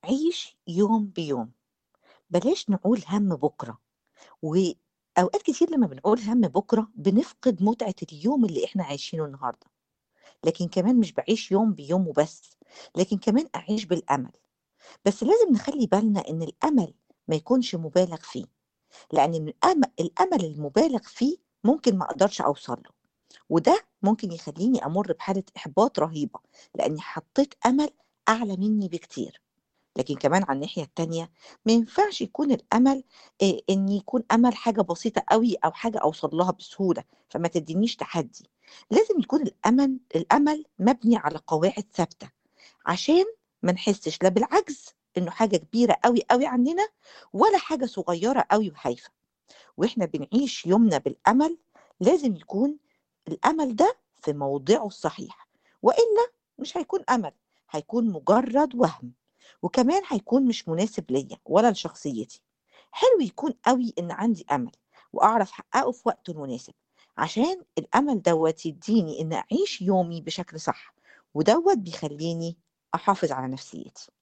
عيش يوم بيوم، بلاش نقول هَم بُكرة، وأوقات كتير لمّا بنقول هَم بُكرة بنفقد متعة اليوم اللي إحنا عايشينه النهارده، لكن كمان مش باعيش يوم بيوم وبس، لكن كمان أعيش بالأمل، بس لازم نخلّي بالنا إن الأمل ما يكونش مُبالغ فيه، لأن الأم الأمل المُبالغ فيه ممكن ما أقدرش أوصل له، وده ممكن يخلّيني أمُر بحالة إحباط رهيبة، لإني حطيت أمل أعلى منّي بكتير. لكن كمان على الناحية التانية ما ينفعش يكون الأمل آآ إن يكون أمل حاجة بسيطة أوي أو حاجة أوصل لها بسهولة، فما تدّينيش تحدّي، لازم يكون الأمل الأمل مبني على قواعد ثابتة، عشان ما نحسّش لا بالعجز إنه حاجة كبيرة أوي، أوي عننا، ولا حاجة صغيرة أوي وهايفة، وإحنا بنعيش يومنا بالأمل لازم يكون الأمل ده في موضعه الصحيح، وإلا مش هيكون أمل، هيكون مجرد وَهْم، وكمان هيكون مش مناسب ليّا ولا لشخصيتي. حلو يكون أوي إن عندي أمل، وأعرف أحققه في وقته المناسب، عشان الأمل دوّة يدّيني إن أعيش يومي بشكل صح، ودوّة بيخلّيني أحافظ على نفسيتي.